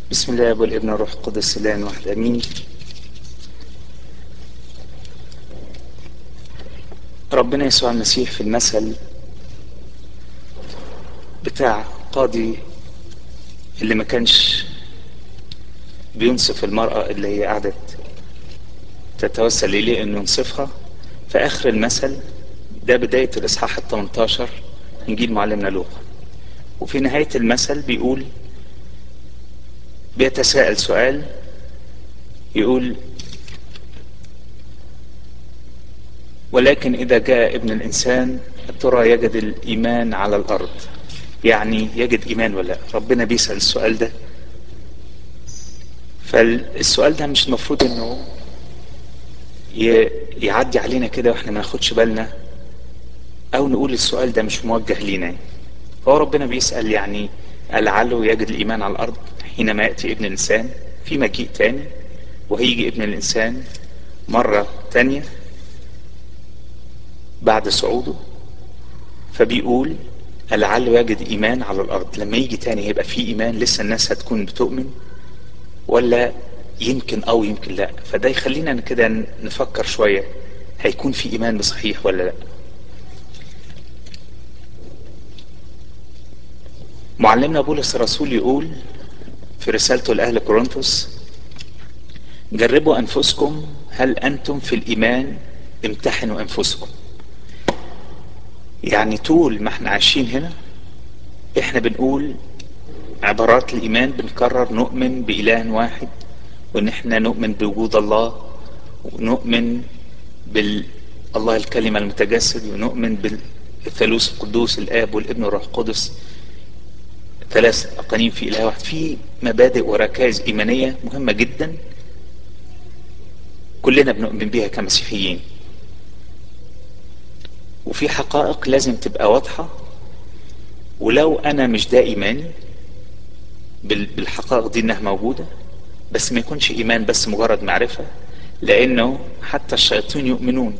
بسم الله والابن والروح القدس الان واحد امين ربنا يسوع المسيح في المثل بتاع قاضي اللي ما كانش بينصف المرأة اللي هي قعدت تتوسل إليه إنه ينصفها في آخر المثل ده بداية الإصحاح ال 18 إنجيل معلمنا لوقا وفي نهاية المثل بيقول بيتساءل سؤال يقول ولكن إذا جاء ابن الإنسان ترى يجد الإيمان على الأرض يعني يجد إيمان ولا لا ربنا بيسأل السؤال ده فالسؤال ده مش المفروض انه يعدي علينا كده واحنا ما ناخدش بالنا او نقول السؤال ده مش موجه لينا هو ربنا بيسأل يعني لعله يجد الإيمان على الأرض حينما يأتي ابن الإنسان في مجيء تاني وهيجي ابن الإنسان مرة تانية بعد صعوده فبيقول لعله يجد إيمان على الأرض لما يجي تاني هيبقى في إيمان لسه الناس هتكون بتؤمن ولا يمكن أو يمكن لا فده يخلينا كده نفكر شوية هيكون في إيمان بصحيح ولا لا معلمنا بولس الرسول يقول في رسالته لأهل كورنثوس جربوا أنفسكم هل أنتم في الإيمان امتحنوا أنفسكم يعني طول ما احنا عايشين هنا احنا بنقول عبارات الإيمان بنكرر نؤمن بإله واحد وإن احنا نؤمن بوجود الله ونؤمن بالله الكلمة المتجسد ونؤمن بالثالوث القدوس الآب والابن والروح القدس ثلاث أقانيم في إله واحد في مبادئ وركائز إيمانية مهمة جدا كلنا بنؤمن بها كمسيحيين وفي حقائق لازم تبقى واضحة ولو أنا مش ده إيماني بالحقائق دي إنها موجودة بس ما يكونش إيمان بس مجرد معرفة لأنه حتى الشياطين يؤمنون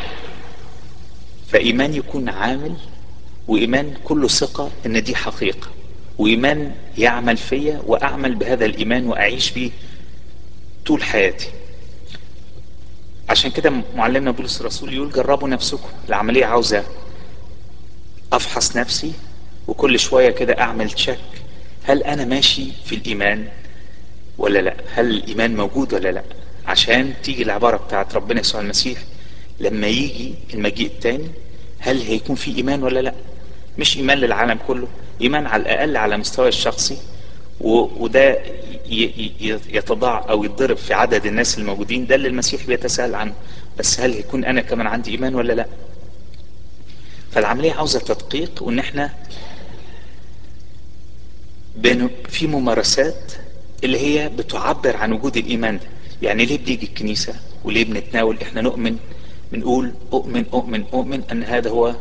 فإيمان يكون عامل وإيمان كله ثقة إن دي حقيقة وإيمان يعمل فيا وأعمل بهذا الإيمان وأعيش بيه طول حياتي عشان كده معلمنا بولس الرسول يقول جربوا نفسكم العملية عاوزة أفحص نفسي وكل شوية كده أعمل تشك هل أنا ماشي في الإيمان ولا لا هل الإيمان موجود ولا لا عشان تيجي العبارة بتاعت ربنا يسوع المسيح لما يجي المجيء التاني هل هيكون في إيمان ولا لا مش إيمان للعالم كله إيمان على الأقل على مستوى الشخصي وده يتضاع أو يتضرب في عدد الناس الموجودين ده اللي المسيح بيتساءل عنه بس هل هيكون أنا كمان عندي إيمان ولا لا فالعملية عاوزة تدقيق وإن إحنا في ممارسات اللي هي بتعبر عن وجود الإيمان ده يعني ليه بنيجي الكنيسة وليه بنتناول إحنا نؤمن بنقول أؤمن أؤمن أؤمن أن هذا هو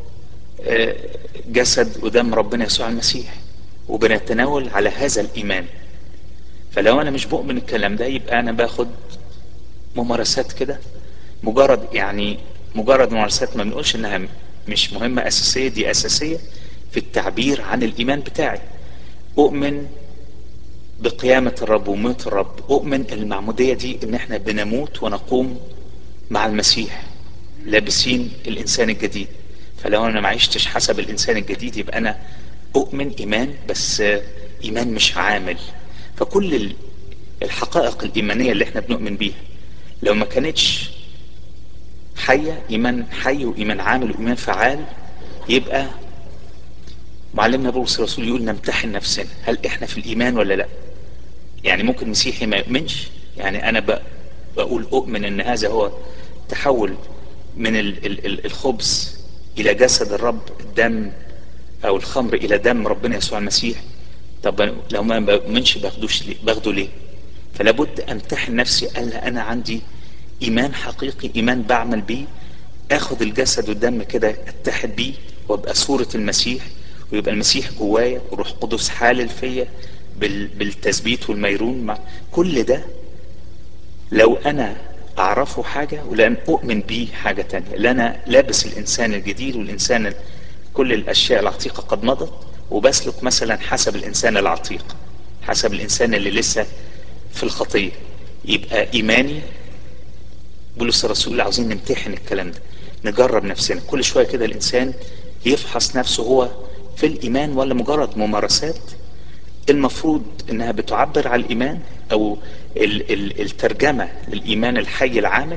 جسد ودم ربنا يسوع المسيح وبنتناول على هذا الإيمان فلو أنا مش بؤمن الكلام ده يبقى أنا باخد ممارسات كده مجرد يعني مجرد ممارسات ما بنقولش إنها مش مهمة أساسية دي أساسية في التعبير عن الإيمان بتاعي أؤمن بقيامة الرب وموت الرب أؤمن المعمودية دي إن إحنا بنموت ونقوم مع المسيح لابسين الإنسان الجديد فلو أنا ما عشتش حسب الإنسان الجديد يبقى أنا أؤمن إيمان بس إيمان مش عامل فكل الحقائق الإيمانية اللي إحنا بنؤمن بيها لو ما كانتش حية إيمان حي وإيمان عامل وإيمان فعال يبقى معلمنا بولس الرسول يقول نمتحن نفسنا هل إحنا في الإيمان ولا لا يعني ممكن مسيحي ما يؤمنش يعني أنا بقول أؤمن أن هذا هو تحول من الخبز إلى جسد الرب الدم أو الخمر إلى دم ربنا يسوع المسيح طب لو ما بؤمنش باخدوش ليه باخده ليه فلابد أمتحن نفسي قال أنا عندي إيمان حقيقي إيمان بعمل بيه أخد الجسد والدم كده أتحد بيه وأبقى صورة المسيح ويبقى المسيح جوايا وروح قدس حالل فيا بالتثبيت والميرون مع كل ده لو أنا أعرفه حاجة ولأن أؤمن بيه حاجة تانية لأن أنا لابس الإنسان الجديد والإنسان كل الأشياء العتيقة قد مضت وبسلك مثلا حسب الإنسان العتيق حسب الانسان اللي لسه في الخطيه يبقى ايماني بولس الرسول عاوزين نمتحن الكلام ده نجرب نفسنا كل شويه كده الانسان يفحص نفسه هو في الايمان ولا مجرد ممارسات المفروض انها بتعبر عن الايمان او ال- ال- الترجمه للايمان الحي العامل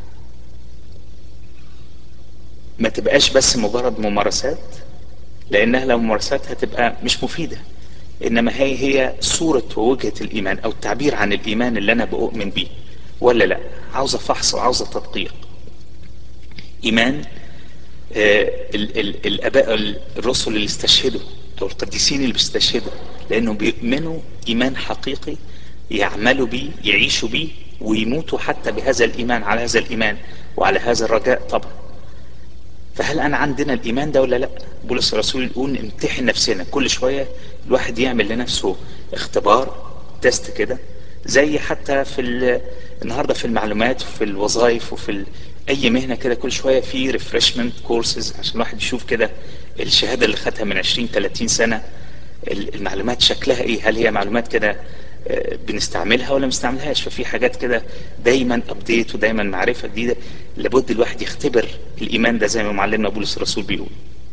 ما تبقاش بس مجرد ممارسات لانها لو ممارسات هتبقى مش مفيده انما هي هي صوره ووجهه الايمان او التعبير عن الايمان اللي انا بؤمن بيه ولا لا عاوزه فحص وعاوزه تدقيق ايمان آه ال ال الاباء الرسل اللي استشهدوا او القديسين اللي بيستشهدوا لانهم بيؤمنوا ايمان حقيقي يعملوا بيه يعيشوا بيه ويموتوا حتى بهذا الايمان على هذا الايمان وعلى هذا الرجاء طبعا فهل انا عندنا الايمان ده ولا لا بولس الرسول يقول نمتحن نفسنا كل شويه الواحد يعمل لنفسه اختبار تيست كده زي حتى في ال- النهارده في المعلومات وفي الوظائف وفي ال- اي مهنه كده كل شويه في ريفرشمنت كورسز عشان الواحد يشوف كده الشهاده اللي خدها من 20 30 سنه ال- المعلومات شكلها ايه هل هي معلومات كده آه، بنستعملها ولا ما بنستعملهاش ففي حاجات كده دايما ابديت ودايما معرفه جديده لابد الواحد يختبر الايمان ده زي ما معلمنا بولس الرسول بيقول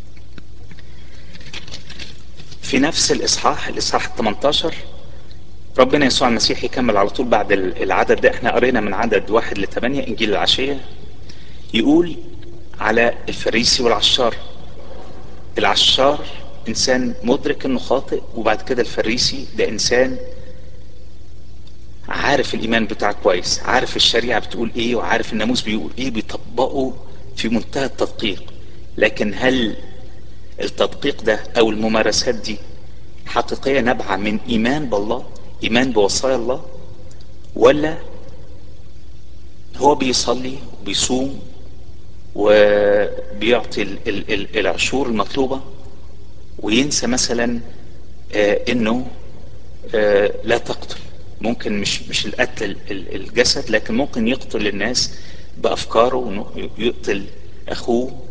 في نفس الاصحاح الاصحاح 18 ربنا يسوع المسيح يكمل على طول بعد ال- العدد ده احنا قرينا من عدد واحد لثمانية انجيل العشية يقول على الفريسي والعشار العشار انسان مدرك انه خاطئ وبعد كده الفريسي ده انسان عارف الايمان بتاعه كويس عارف الشريعه بتقول ايه وعارف الناموس بيقول ايه بيطبقه في منتهى التدقيق لكن هل التدقيق ده او الممارسات دي حقيقيه نابعه من ايمان بالله ايمان بوصايا الله ولا هو بيصلي وبيصوم وبيعطي ال- ال- ال- العشور المطلوبه وينسى مثلا آه، انه آه، لا تقتل ممكن مش مش القتل ال- ال- الجسد لكن ممكن يقتل الناس بافكاره وإنه يقتل اخوه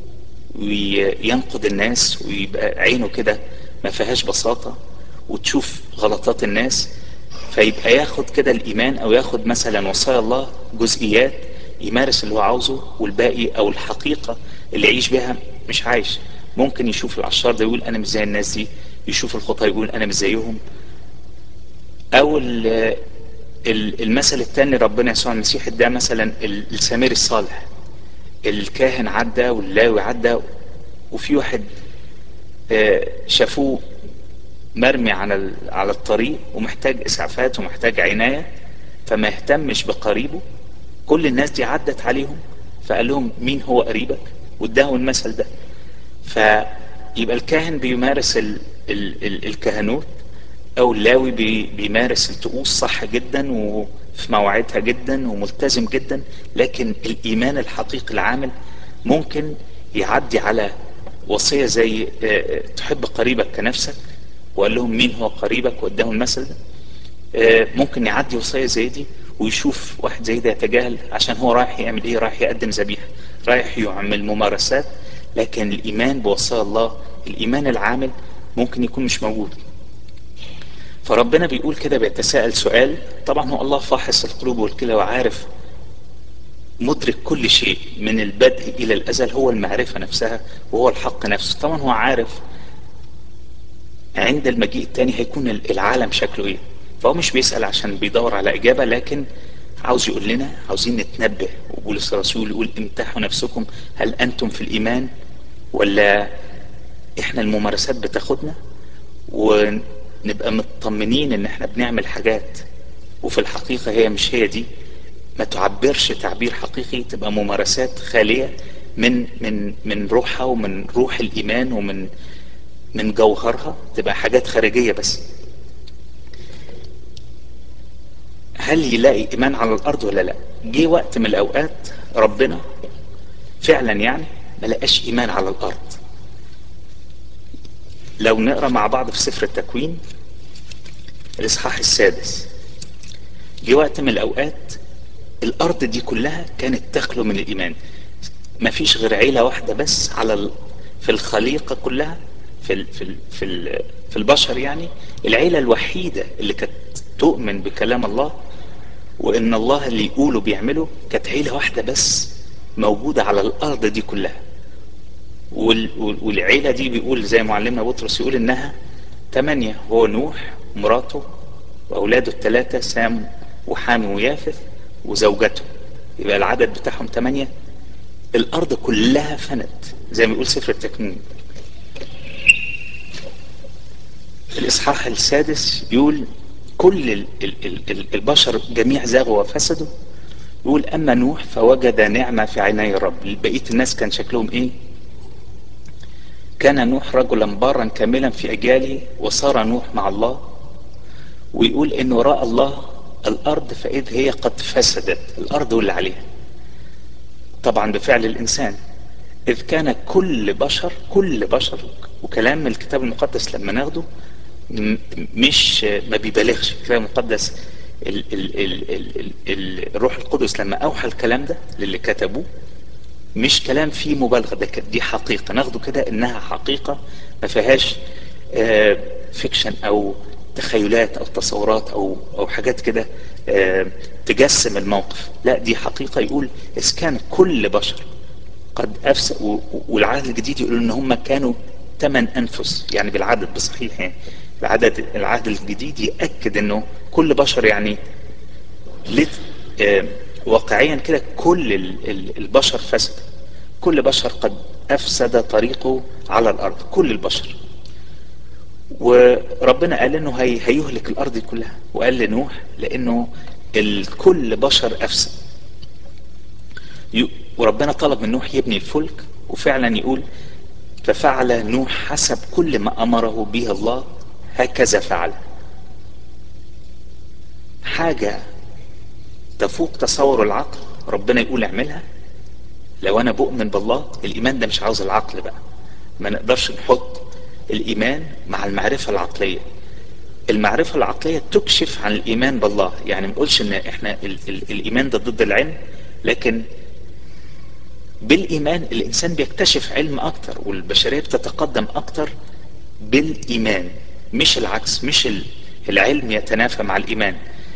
وينقد الناس ويبقى عينه كده ما فيهاش بساطه وتشوف غلطات الناس فيبقى ياخد كده الايمان او ياخد مثلا وصايا الله جزئيات يمارس اللي هو عاوزه والباقي او الحقيقه اللي يعيش بها مش عايش ممكن يشوف العشار ده يقول انا مش زي الناس دي يشوف الخطاه يقول انا مش زيهم او ال- ال- المثل الثاني ربنا يسوع المسيح ده مثلا ال- السامري الصالح الكاهن عدى واللاوي عدى وفي واحد آه، شافوه مرمي على ال- على الطريق ومحتاج اسعافات ومحتاج عنايه فما يهتمش بقريبه كل الناس دي عدت عليهم فقال لهم مين هو قريبك واداهم المثل ده فيبقى الكاهن بيمارس ال ال ال الكهنوت او اللاوي بي بيمارس الطقوس صح جدا وفي مواعيدها جدا وملتزم جدا لكن الايمان الحقيقي العامل ممكن يعدي على وصيه زي آه، تحب قريبك كنفسك وقال لهم مين هو قريبك واداهم المثل ده آه، ممكن يعدي وصيه زي دي ويشوف واحد زي ده يتجاهل عشان هو رايح يعمل ايه رايح يقدم ذبيحه رايح يعمل ممارسات لكن الايمان بوصايا الله الايمان العامل ممكن يكون مش موجود فربنا بيقول كده بيتساءل سؤال طبعا هو الله فاحص القلوب والكلى وعارف مدرك كل شيء من البدء الى الازل هو المعرفه نفسها وهو الحق نفسه طبعا هو عارف عند المجيء التاني هيكون العالم شكله ايه فهو مش بيسأل عشان بيدور على اجابة لكن عاوز يقول لنا عاوزين نتنبه وبولس الرسول يقول امتحوا نفسكم هل انتم في الايمان ولا احنا الممارسات بتاخدنا ونبقى مطمنين ان احنا بنعمل حاجات وفي الحقيقة هي مش هي دي ما تعبرش تعبير حقيقي تبقى ممارسات خالية من من من روحها ومن روح الايمان ومن من جوهرها تبقى حاجات خارجية بس هل يلاقي ايمان على الارض ولا لا جه وقت من الاوقات ربنا فعلا يعني ما لقاش ايمان على الارض لو نقرا مع بعض في سفر التكوين الاصحاح السادس جه وقت من الاوقات الارض دي كلها كانت تخلو من الايمان ما فيش غير عيله واحده بس على ال... في الخليقه كلها في ال في ال في, ال في البشر يعني العيلة الوحيدة اللي كانت تؤمن بكلام الله وان الله اللي يقوله بيعمله كانت عيلة واحدة بس موجودة على الارض دي كلها والعيلة دي بيقول زي معلمنا بطرس يقول انها ثمانية هو نوح مراته واولاده الثلاثة سام وحام ويافث وزوجته يبقى العدد بتاعهم ثمانية الارض كلها فنت زي ما يقول سفر التكوين الاصحاح السادس يقول كل ال ال ال البشر جميع زاغوا وفسدوا يقول اما نوح فوجد نعمة في عيني الرب بقية الناس كان شكلهم ايه كان نوح رجلا بارا كاملا في اجياله وصار نوح مع الله ويقول انه راى الله الارض فاذ هي قد فسدت الارض واللي عليها طبعا بفعل الانسان اذ كان كل بشر كل بشر وكلام الكتاب المقدس لما ناخده مش ما بيبالغش الكتاب المقدس ال ال ال ال ال الروح القدس لما اوحى الكلام ده للي كتبوه مش كلام فيه مبالغه ده دي حقيقه ناخده كده انها حقيقه ما فيهاش آه فيكشن او تخيلات او تصورات او او حاجات كده آه تجسم الموقف لا دي حقيقه يقول اذ كان كل بشر قد افسد والعهد الجديد يقول ان هم كانوا ثمان انفس يعني بالعدد بصحيح يعني العدد العهد الجديد ياكد انه كل بشر يعني لت آه واقعيا كده كل البشر فسد كل بشر قد افسد طريقه على الارض كل البشر وربنا قال انه هي هيهلك الارض كلها وقال لنوح لانه الكل بشر افسد وربنا طلب من نوح يبني الفلك وفعلا يقول ففعل نوح حسب كل ما امره به الله هكذا فعل حاجة تفوق تصور العقل ربنا يقول اعملها لو انا بؤمن بالله الايمان ده مش عاوز العقل بقى ما نقدرش نحط الايمان مع المعرفة العقلية المعرفة العقلية تكشف عن الايمان بالله يعني ما نقولش ان احنا ال ال الايمان ده ضد العلم لكن بالايمان الانسان بيكتشف علم اكتر والبشرية بتتقدم اكتر بالايمان مش العكس مش العلم يتنافى مع الايمان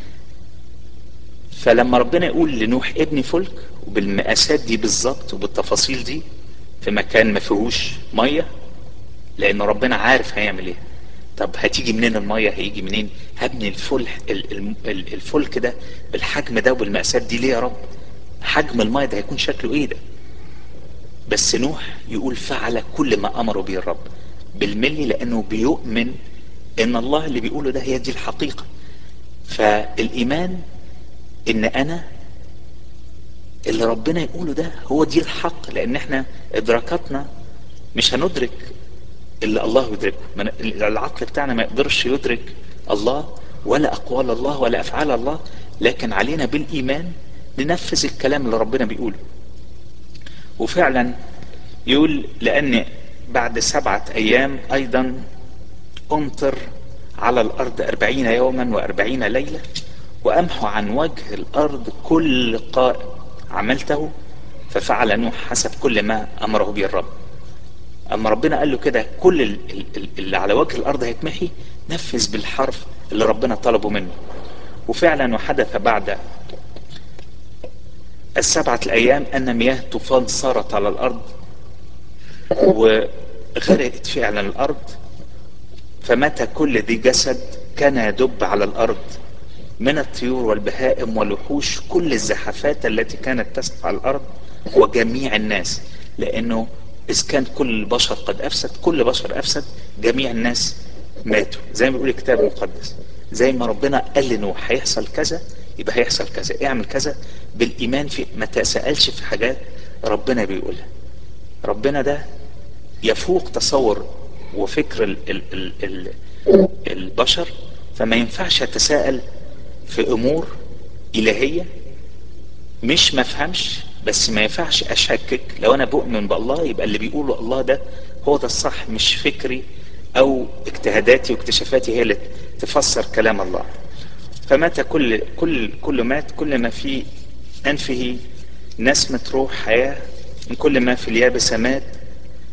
فلما ربنا يقول لنوح ابني فلك وبالمقاسات دي بالظبط وبالتفاصيل دي في مكان ما فيهوش ميه لان ربنا عارف هيعمل ايه طب هتيجي منين الميه هيجي منين هبني الفلح الفلك ده بالحجم ده وبالمقاسات دي ليه يا رب حجم الميه ده هيكون شكله ايه ده بس نوح يقول فعل كل ما امره به الرب بالملي لانه بيؤمن ان الله اللي بيقوله ده هي دي الحقيقه فالايمان ان انا اللي ربنا يقوله ده هو دي الحق لان احنا ادراكاتنا مش هندرك اللي الله يدركه العقل بتاعنا ما يقدرش يدرك الله ولا اقوال الله ولا افعال الله لكن علينا بالايمان ننفذ الكلام اللي ربنا بيقوله وفعلا يقول لان بعد سبعة ايام ايضا امطر على الارض اربعين يوما واربعين ليلة وامحو عن وجه الارض كل قائم عملته ففعل نوح حسب كل ما امره به الرب اما ربنا قال له كده كل اللي على وجه الارض هيتمحي نفذ بالحرف اللي ربنا طلبه منه وفعلا وحدث بعد السبعة الايام ان مياه طوفان صارت على الارض وغرقت فعلا الارض فمات كل ذي جسد كان يدب على الارض من الطيور والبهائم والوحوش كل الزحفات التي كانت تسقط على الارض وجميع الناس لانه اذ كان كل البشر قد افسد كل بشر افسد جميع الناس ماتوا زي ما بيقول الكتاب المقدس زي ما ربنا قال لنوح هيحصل كذا يبقى هيحصل كذا اعمل كذا بالايمان في ما تسالش في حاجات ربنا بيقولها ربنا ده يفوق تصور وفكر ال ال ال ال البشر فما ينفعش اتساءل في امور الهيه مش مفهمش بس ما ينفعش اشكك لو انا بؤمن بالله يبقى اللي بيقوله الله ده هو ده الصح مش فكري او اجتهاداتي واكتشافاتي هي اللي تفسر كلام الله فمات كل كل كل مات كل ما في انفه نسمة روح حياة من كل ما في اليابسة مات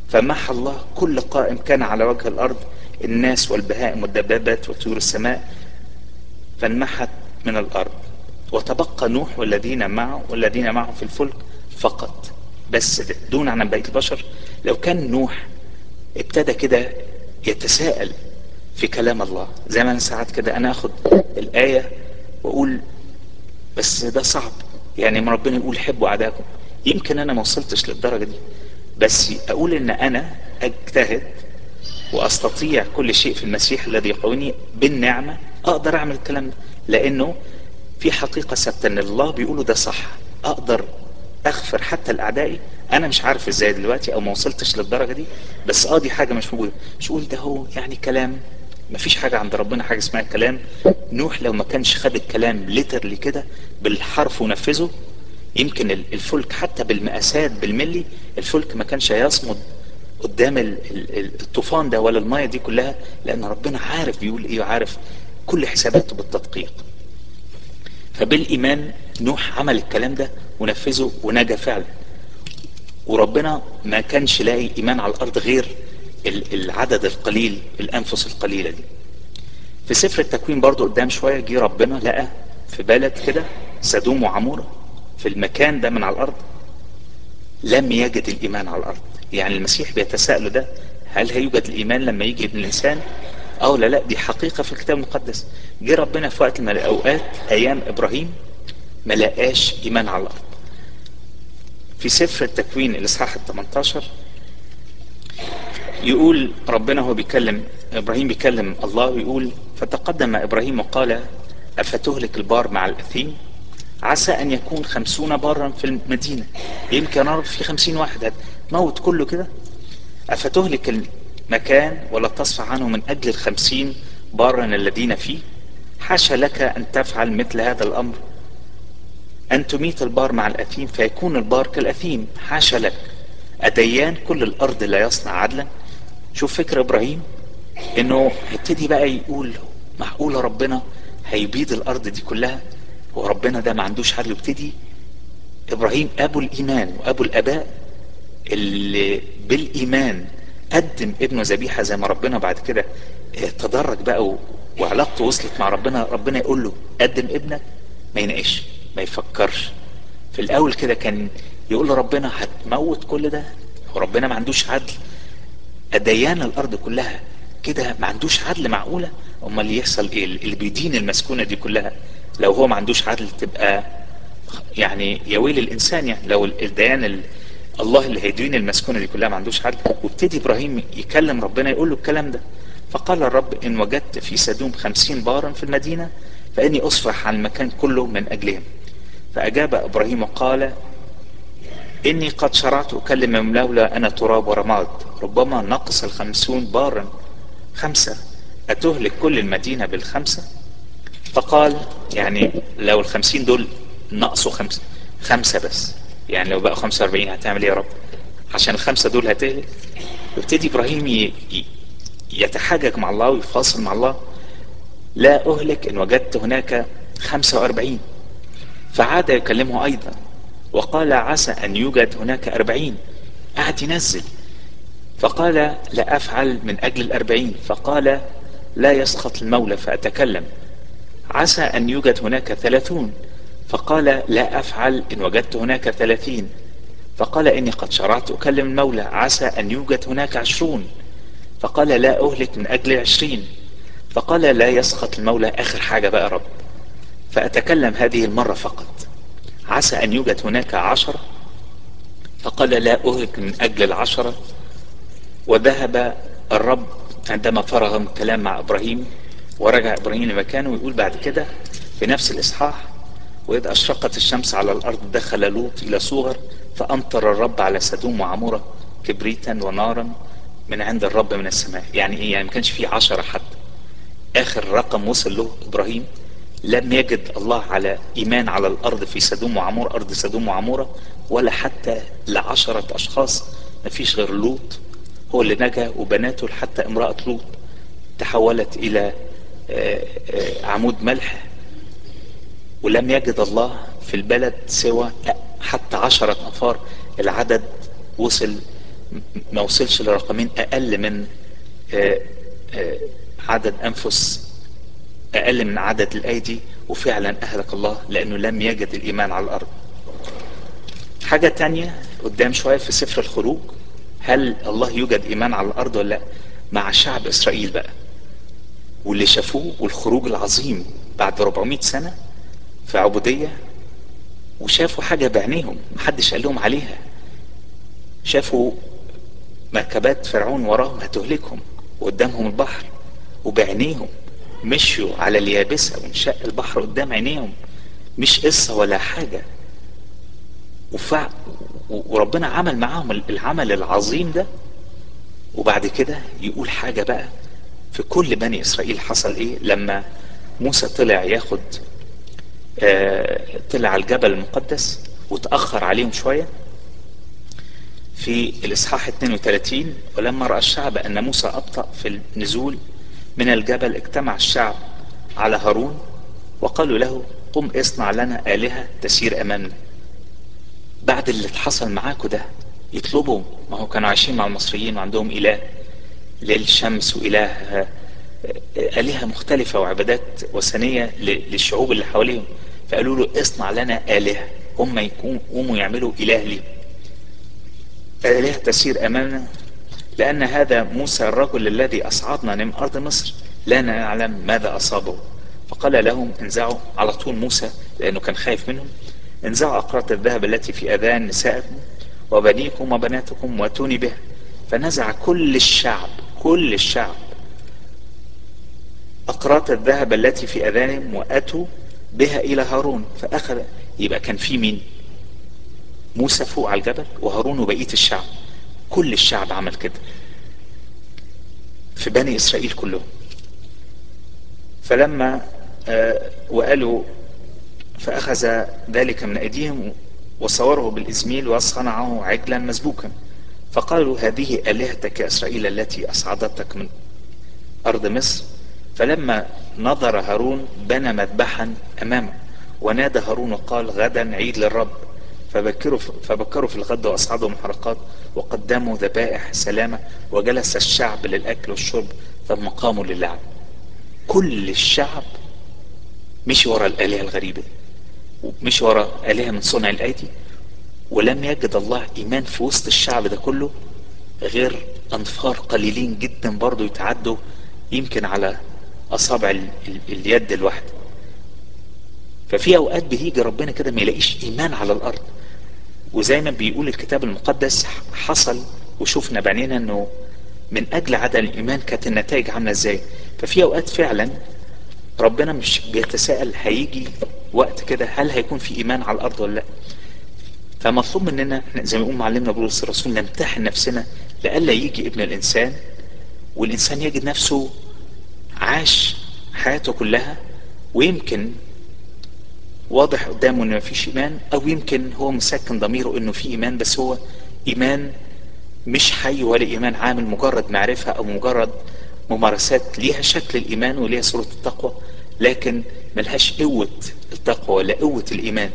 فمحى الله كل قائم كان على وجه الأرض الناس والبهائم والدبابات وطيور السماء فانمحت من الأرض وتبقى نوح والذين معه والذين معه في الفلك فقط بس دون عن بقية البشر لو كان نوح ابتدى كده يتساءل في كلام الله زي ما انا ساعات كده انا اخد الآية واقول بس ده صعب يعني ما ربنا يقول حبوا اعدائكم يمكن انا ما وصلتش للدرجة دي بس اقول ان انا اجتهد واستطيع كل شيء في المسيح الذي يقويني بالنعمة اقدر اعمل الكلام ده لانه في حقيقة ثابتة ان الله بيقوله ده صح اقدر اغفر حتى لاعدائي انا مش عارف ازاي دلوقتي او ما وصلتش للدرجة دي بس اه دي حاجة مش موجودة مش اقول ده هو يعني كلام ما فيش حاجة عند ربنا حاجة اسمها كلام نوح لو ما كانش خد الكلام ليترلي كده بالحرف ونفذه يمكن الفلك حتى بالمقاسات بالملي الفلك ما كانش هيصمد قدام الطوفان ده ولا المية دي كلها لان ربنا عارف بيقول ايه وعارف كل حساباته بالتدقيق فبالايمان نوح عمل الكلام ده ونفذه ونجا فعلا وربنا ما كانش لاقي ايمان على الارض غير العدد القليل الانفس القليلة دي في سفر التكوين برضو قدام شوية جه ربنا لقى في بلد كده سدوم وعمورة في المكان ده من على الارض لم يجد الايمان على الارض يعني المسيح بيتساءل ده هل هيوجد الايمان لما يجي ابن الانسان او لا لا دي حقيقة في الكتاب المقدس جه ربنا في وقت من الاوقات ايام ابراهيم ما لقاش ايمان على الارض في سفر التكوين الاصحاح ال 18 يقول ربنا هو بيكلم ابراهيم بيكلم الله ويقول فتقدم ابراهيم وقال افتهلك البار مع الاثيم عسى ان يكون خمسون بارا في المدينة يمكن رب في خمسين واحد هتموت كله كده افتهلك المكان ولا تصفع عنه من اجل الخمسين بارا الذين فيه حاشا لك ان تفعل مثل هذا الامر ان تميت البار مع الاثيم فيكون البار كالاثيم حاشا لك اديان كل الارض لا يصنع عدلا شوف فكر ابراهيم انه هيبتدي بقى يقول معقولة ربنا هيبيد الارض دي كلها وربنا ده ما عندوش حل يبتدي ابراهيم ابو الايمان وابو الاباء اللي بالايمان قدم ابنه ذبيحة زي ما ربنا بعد كده تدرج بقى وعلاقته وصلت مع ربنا ربنا يقول له قدم ابنك ما يناقش ما يفكرش في الاول كده كان يقول له ربنا هتموت كل ده وربنا ما عندوش عدل اديان الارض كلها كده ما عندوش عدل معقولة امال اللي يحصل ايه اللي بيدين المسكونة دي كلها لو هو ما عندوش عدل تبقى يعني يا ويل الانسان يعني لو الديان ال... الله اللي هيدين المسكونة دي كلها ما عندوش عدل وابتدي ابراهيم يكلم ربنا يقول له الكلام ده فقال الرب ان وجدت في سدوم خمسين بارا في المدينة فاني اصفح عن المكان كله من اجلهم فاجاب ابراهيم وقال اني قد شرعت اكلم لولا انا تراب ورماد ربما نقص الخمسون بارا خمسة اتهلك كل المدينة بالخمسة فقال يعني لو الخمسين دول نقصوا خمسة خمسة بس يعني لو بقى خمسة واربعين هتعمل ايه يا رب عشان الخمسة دول هتهلك يبتدي ابراهيم ي... يتحاجج مع الله ويفاصل مع الله لا اهلك ان وجدت هناك خمسة واربعين فعاد يكلمه ايضا وقال عسى ان يوجد هناك اربعين قعد ينزل فقال لا افعل من اجل الاربعين فقال لا يسخط المولى فاتكلم عسى ان يوجد هناك ثلاثون فقال لا افعل ان وجدت هناك ثلاثين فقال اني قد شرعت اكلم المولى عسى ان يوجد هناك عشرون فقال لا اهلك من اجل عشرين فقال لا يسخط المولى اخر حاجة بقى رب فاتكلم هذه المرة فقط عسى ان يوجد هناك عشرة فقال لا اهلك من اجل العشرة وذهب الرب عندما فرغ من الكلام مع ابراهيم ورجع ابراهيم لمكانه ويقول بعد كده في نفس الاصحاح واذ اشرقت الشمس على الارض دخل لوط الى صغر فامطر الرب على سدوم وعمورة كبريتا ونارا من عند الرب من السماء يعني ايه يعني ما كانش فيه عشرة حتى اخر رقم وصل له ابراهيم لم يجد الله على ايمان على الارض في سدوم وعمور ارض سدوم وعمورة ولا حتى لعشرة اشخاص ما فيش غير لوط هو اللي نجا وبناته حتى امرأة لوط تحولت الى عمود ملح ولم يجد الله في البلد سوى حتى عشرة نفار العدد وصل ما وصلش لرقمين اقل من آه، آه، عدد انفس اقل من عدد الايدي وفعلا اهلك الله لانه لم يجد الايمان على الارض حاجة تانية قدام شوية في سفر الخروج هل الله يوجد ايمان على الارض ولا لا مع شعب اسرائيل بقى واللي شافوه والخروج العظيم بعد 400 سنة في عبودية وشافوا حاجة بعينيهم محدش قال لهم عليها شافوا مركبات فرعون وراهم هتهلكهم وقدامهم البحر وبعينيهم مشوا على اليابسة وانشق البحر قدام عينيهم مش قصة ولا حاجة وفع وربنا عمل معاهم العمل العظيم ده وبعد كده يقول حاجة بقى في كل بني إسرائيل حصل إيه لما موسى طلع ياخد آه طلع على الجبل المقدس وتأخر عليهم شوية في الإصحاح 32 ولما رأى الشعب أن موسى أبطأ في النزول من الجبل اجتمع الشعب على هارون وقالوا له قم اصنع لنا آلهة تسير أمامنا بعد اللي حصل معاكم ده يطلبوا ما هو كانوا عايشين مع المصريين وعندهم إله للشمس وإله آلهة مختلفة وعبادات وثنية للشعوب اللي حواليهم فقالوا له اصنع لنا آلهة هم يقوموا يعملوا إله ليه آلهة تسير أمامنا لأن هذا موسى الرجل الذي أصعدنا من أرض مصر لا نعلم ماذا أصابه فقال لهم انزعوا على طول موسى لأنه كان خايف منهم انزعوا أقراط الذهب التي في أذان نسائكم وبنيكم وبناتكم واتوني بها فنزع كل الشعب كل الشعب أقراط الذهب التي في أذانهم وأتوا بها إلى هارون فأخذ يبقى كان في مين موسى فوق على الجبل وهارون وبقية الشعب كل الشعب عمل كده في بني إسرائيل كلهم فلما آه وقالوا فأخذ ذلك من أيديهم وصوره بالإزميل وصنعه عجلا مسبوكا فقالوا هذه آلهتك يا إسرائيل التي أصعدتك من أرض مصر فلما نظر هارون بنى مذبحا أمامه ونادى هارون وقال غدا عيد للرب فبكروا فبكروا في الغد واصعدوا محرقات وقدموا ذبائح سلامه وجلس الشعب للاكل والشرب ثم قاموا للعب. كل الشعب مشي ورا الالهه الغريبه مشي ورا الهه من صنع الايدي ولم يجد الله ايمان في وسط الشعب ده كله غير انفار قليلين جدا برضو يتعدوا يمكن على اصابع ال ال اليد الواحده ففي اوقات بيجي ربنا كده ما يلاقيش ايمان على الارض وزي ما بيقول الكتاب المقدس حصل وشفنا بعينينا انه من اجل عدم الايمان كانت النتائج عامله ازاي ففي اوقات فعلا ربنا مش بيتساءل هيجي وقت كده هل هيكون في ايمان على الارض ولا لا فمطلوب مننا زي ما يقول معلمنا بولس الرسول نمتحن نفسنا لئلا يجي ابن الانسان والانسان يجد نفسه عاش حياته كلها ويمكن واضح قدامه انه مفيش ايمان او يمكن هو مسكن ضميره انه في ايمان بس هو ايمان مش حي ولا ايمان عامل مجرد معرفة او مجرد ممارسات ليها شكل الايمان وليها صورة التقوى لكن ملهاش قوة التقوى ولا قوة الايمان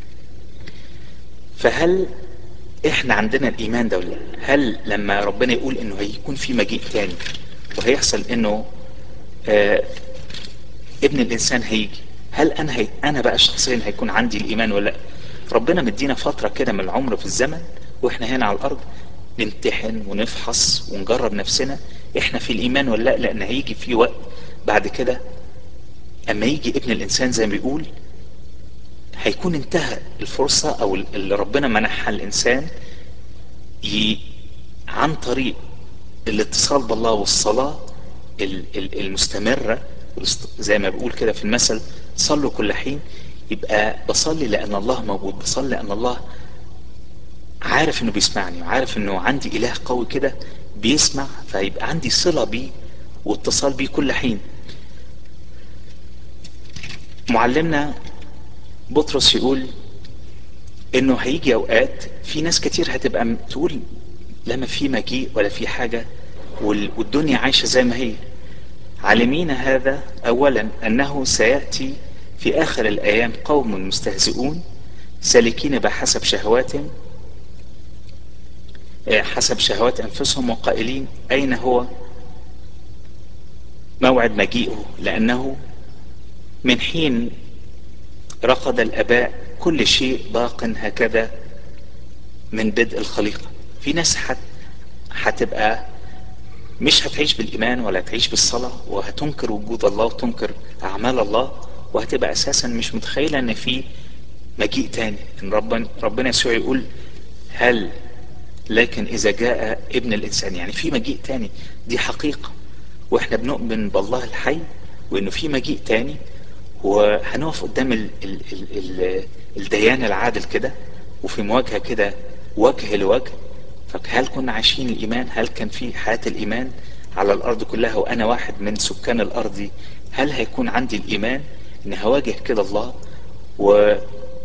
فهل احنا عندنا الايمان ده ولا هل لما ربنا يقول انه هيكون في مجيء تاني وهيحصل انه آه ابن الانسان هيجي هل انا هي انا بقى شخصيا هيكون عندي الايمان ولا لا ربنا مدينا فتره كده من العمر في الزمن واحنا هنا على الارض نمتحن ونفحص ونجرب نفسنا احنا في الايمان ولا لا لان هيجي في وقت بعد كده اما يجي ابن الانسان زي ما بيقول هيكون انتهى الفرصة او اللي ربنا منحها الانسان ي... عن طريق الاتصال بالله والصلاة المستمرة زي ما بقول كده في المثل صلوا كل حين يبقى بصلي لان الله موجود بصلي لان الله عارف انه بيسمعني وعارف انه عندي اله قوي كده بيسمع فيبقى عندي صلة بيه واتصال بيه كل حين معلمنا بطرس يقول انه هيجي اوقات في ناس كتير هتبقى تقول لما في مجيء ولا في حاجة والدنيا عايشة زي ما هي عالمين هذا اولا انه سيأتي في اخر الايام قوم مستهزئون سالكين بحسب شهواتهم حسب شهوات أنفسهم وقائلين أين هو موعد مجيئه لأنه من حين رقد الآباء كل شيء باق هكذا من بدء الخليقة في ناس حت هتبقى مش هتعيش بالإيمان ولا هتعيش بالصلاة وهتنكر وجود الله وتنكر أعمال الله وهتبقى أساسا مش متخيلة إن في مجيء تاني إن ربنا ربنا يسوع يقول هل لكن إذا جاء ابن الإنسان يعني في مجيء تاني دي حقيقة وإحنا بنؤمن بالله الحي وإنه في مجيء تاني وهنقف قدام ال ال ال ال الديان العادل كده وفي مواجهة كده وجه لوجه فهل كنا عايشين الإيمان هل كان في حياة الإيمان على الأرض كلها وأنا واحد من سكان الأرض دي هل هيكون عندي الإيمان إن هواجه كده الله وهل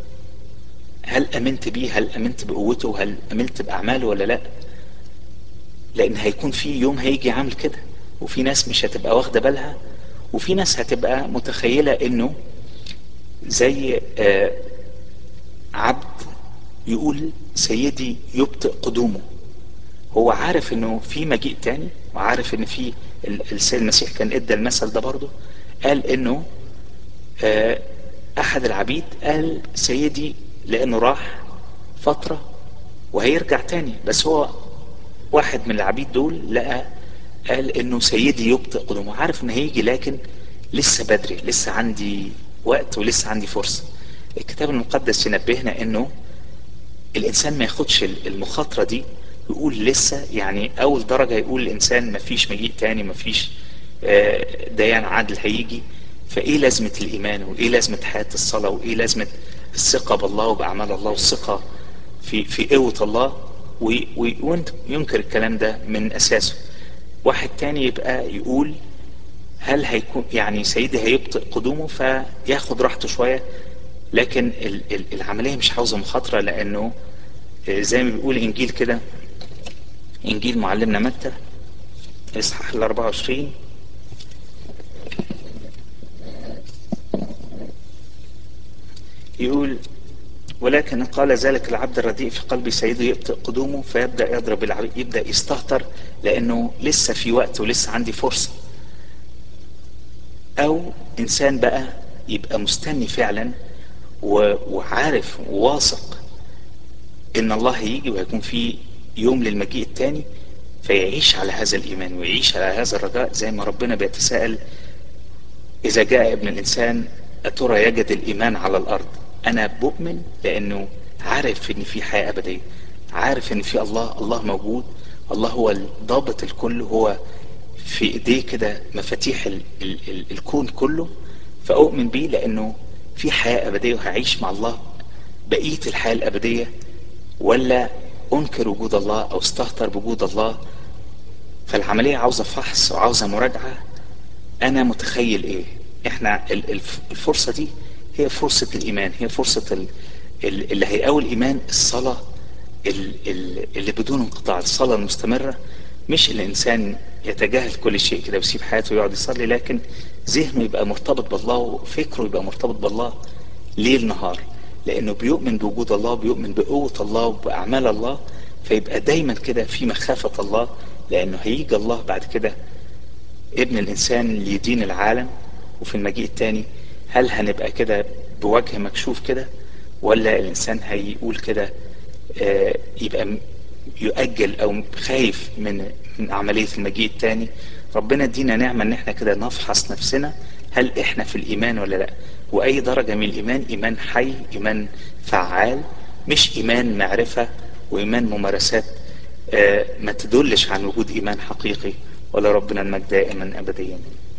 أمنت بيه هل أمنت بقوته هل أمنت بأعماله ولا لا لأن هيكون في يوم هيجي عامل كده وفي ناس مش هتبقى واخدة بالها وفي ناس هتبقى متخيلة إنه زي آه عبد يقول سيدي يبطئ قدومه هو عارف انه في مجيء تاني وعارف ان في السيد المسيح كان ادى المثل ده برضه قال انه آه احد العبيد قال سيدي لانه راح فترة وهيرجع تاني بس هو واحد من العبيد دول لقى قال انه سيدي يبطئ قدومه عارف انه هيجي لكن لسه بدري لسه عندي وقت ولسه عندي فرصة الكتاب المقدس ينبهنا انه الانسان ما ياخدش المخاطرة دي يقول لسه يعني اول درجة يقول الانسان ما فيش مجيء تاني ما فيش ديان عادل هيجي فايه لازمة الايمان وايه لازمة حياة الصلاة وايه لازمة الثقة بالله وباعمال الله والثقة في في قوة الله وينكر الكلام ده من اساسه واحد تاني يبقى يقول هل هيكون يعني سيدي هيبطئ قدومه فياخد راحته شوية لكن العملية مش عاوزة مخاطرة لانه زي ما بيقول انجيل كده انجيل معلمنا متى اصحاح ال 24 يقول ولكن قال ذلك العبد الرديء في قلب سيده يبطئ قدومه فيبدا يضرب العبيد يبدا يستهتر لانه لسه في وقت ولسه عندي فرصه او انسان بقى يبقى مستني فعلا وعارف وواثق ان الله هيجي وهيكون في يوم للمجيء التاني فيعيش على هذا الايمان ويعيش على هذا الرجاء زي ما ربنا بيتساءل اذا جاء ابن الانسان اترى يجد الايمان على الارض انا بؤمن لانه عارف ان في حياه ابديه عارف ان في الله الله موجود الله هو الضابط الكل هو في ايديه كده مفاتيح ال ال ال الكون كله فاؤمن بيه لانه في حياه ابديه وهعيش مع الله بقيه الحياه الابديه ولا انكر وجود الله او استهتر بوجود الله فالعمليه عاوزه فحص وعاوزه مراجعه انا متخيل ايه احنا الفرصه دي هي فرصه الايمان هي فرصه اللي هيقوي الايمان الصلاه اللي بدون انقطاع الصلاه المستمره مش الانسان يتجاهل كل شيء كده ويسيب حياته ويقعد يصلي لكن ذهنه يبقى مرتبط بالله وفكره يبقى مرتبط بالله ليل نهار لانه بيؤمن بوجود الله بيؤمن بقوة الله وبأعمال الله فيبقى دايما كده في مخافة الله لانه هيجي الله بعد كده ابن الانسان ليدين العالم وفي المجيء التاني هل هنبقى كده بوجه مكشوف كده ولا الانسان هيقول كده آه يبقى يؤجل او خايف من من عملية المجيء التاني ربنا ادينا نعمة ان احنا كده نفحص نفسنا هل احنا في الايمان ولا لا واي درجة من الايمان ايمان حي ايمان فعال مش ايمان معرفة وايمان ممارسات آه ما تدلش عن وجود ايمان حقيقي ولا ربنا المجد دائما ابديا